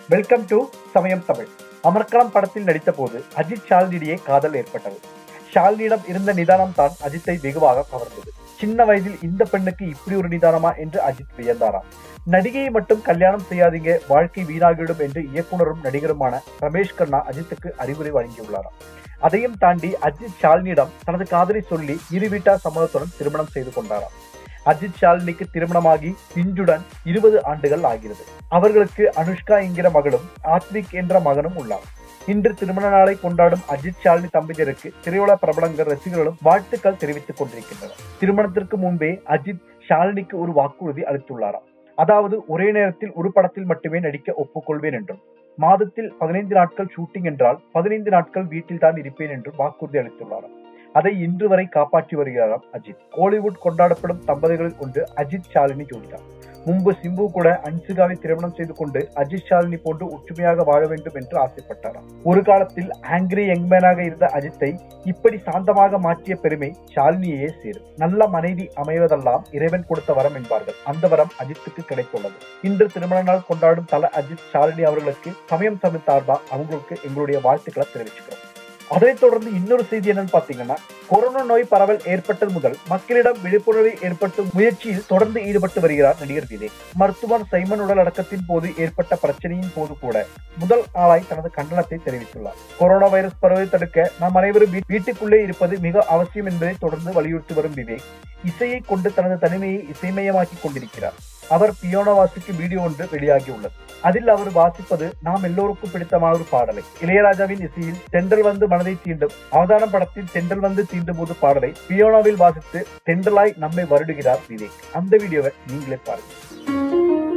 welcome to சமயம் தமிழ் அமர்க்களம் படத்தில் நடித்த போது அஜித் ஷாலினியிடையே காதல் ஏற்பட்டது ஷாலினியிடம் இருந்த நிதானம் தான் அஜித்தை வெகுவாக கவர்ந்தது சின்ன வயதில் இந்த பெண்ணுக்கு இப்படி ஒரு நிதானமா என்று அஜித் வியந்தாராம் நடிகையை மட்டும் கல்யாணம் செய்யாதீங்க வாழ்க்கை வீணாகிவிடும் என்று இயக்குனரும் நடிகருமான ரமேஷ் கண்ணா அஜித்துக்கு அறிவுரை வழங்கியுள்ளாராம் அதையும் தாண்டி அஜித் ஷாலினியிடம் தனது காதலை சொல்லி இரு வீட்டார் சம்மதத்துடன் திருமணம் செய்து கொண்டாராம் அஜித் ஷாலினிக்கு திருமணமாகி இன்றுடன் இருபது ஆண்டுகள் ஆகிறது அவர்களுக்கு அனுஷ்கா என்கிற மகளும் ஆத்விக் என்ற மகனும் உள்ளார் இன்று திருமண நாளை கொண்டாடும் அஜித் ஷாலினி தம்பதியருக்கு திரையுலக பிரபலங்கள் ரசிகர்களும் வாழ்த்துக்கள் தெரிவித்துக் கொண்டிருக்கின்றனர் திருமணத்திற்கு முன்பே அஜித் ஷாலினிக்கு ஒரு வாக்குறுதி அளித்துள்ளாராம் அதாவது ஒரே நேரத்தில் ஒரு படத்தில் மட்டுமே நடிக்க ஒப்புக்கொள்வேன் என்றும் மாதத்தில் பதினைந்து நாட்கள் ஷூட்டிங் என்றால் பதினைந்து நாட்கள் வீட்டில் தான் இருப்பேன் என்றும் வாக்குறுதி அளித்துள்ளாராம் அதை இன்று வரை காப்பாற்றி வருகிறாராம் அஜித் கோலிவுட் கொண்டாடப்படும் தம்பதிகளில் ஒன்று அஜித் ஷாலினி ஜோடிதான் முன்பு சிம்பு கூட அன்சிகாவை திருமணம் செய்து கொண்டு அஜித் ஷாலினி போன்று ஒற்றுமையாக வாழ வேண்டும் என்று ஆசைப்பட்டாராம் ஒரு காலத்தில் ஆங்கிரி யங்மேனாக இருந்த அஜித்தை இப்படி சாந்தமாக மாற்றிய பெருமை ஷாலினியே சேரும் நல்ல மனைவி அமைவதெல்லாம் இறைவன் கொடுத்த வரம் என்பார்கள் அந்த வரம் அஜித்துக்கு கிடைத்துள்ளது இன்று திருமண நாள் கொண்டாடும் தல அஜித் ஷாலினி அவர்களுக்கு சமயம் தமிழ் சார்பா அவங்களுக்கு எங்களுடைய வாழ்த்துக்களை தெரிவிச்சுக்கிறோம் அதைத் தொடர்ந்து இன்னொரு செய்தி என்னன்னு பாத்தீங்கன்னா கொரோனா நோய் பரவல் ஏற்பட்டது முதல் மக்களிடம் விழிப்புணர்வை ஏற்படுத்தும் முயற்சியில் தொடர்ந்து ஈடுபட்டு வருகிறார் நடிகர் விவேக் மருத்துவர் சைமன் உடல் அடக்கத்தின் போது ஏற்பட்ட பிரச்சனையின் போது கூட முதல் ஆளாய் தனது கண்டனத்தை தெரிவித்துள்ளார் கொரோனா வைரஸ் பரவலை தடுக்க நாம் அனைவரும் வீட்டுக்குள்ளே இருப்பது மிக அவசியம் என்பதை தொடர்ந்து வலியுறுத்தி வரும் விவேக் இசையை கொண்டு தனது தனிமையை இசைமயமாக்கி கொண்டிருக்கிறார் அவர் பியோனோ வாசிக்கும் வீடியோ ஒன்று வெளியாகியுள்ளது அதில் அவர் வாசிப்பது நாம் எல்லோருக்கும் பிடித்தமான ஒரு பாடலை இளையராஜாவின் இசையில் தென்றல் வந்து மனதை தீண்டும் அவதானம் படத்தில் தென்றல் வந்து தீண்டும் போது பாடலை பியோனோவில் வாசித்து தென்றலாய் நம்மை வருடுகிறார் விவேக் அந்த வீடியோவை நீங்களே பாருங்க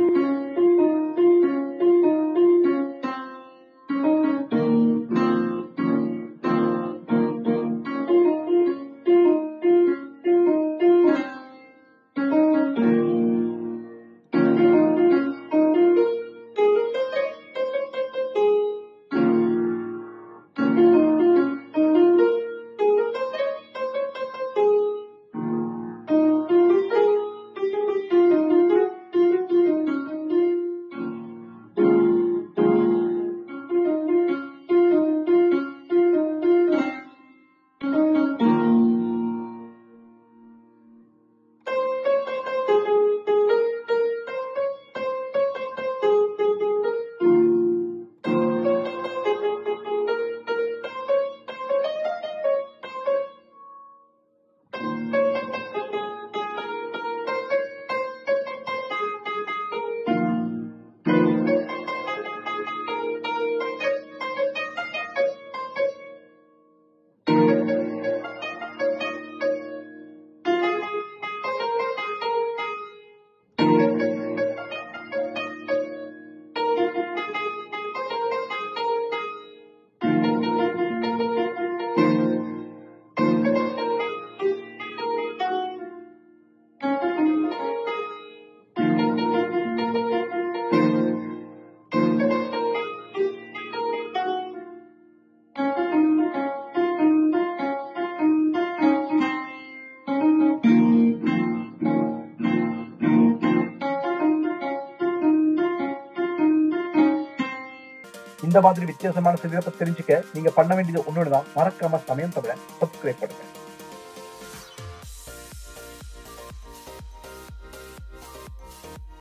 இந்த மாதிரி வித்தியாசமான செய்திகளை பத்தி தெரிஞ்சுக்க நீங்க பண்ண வேண்டியது ஒண்ணுதான் மறக்காம சமயம் தமிழ சப்ஸ்கிரைப் பண்ணுங்க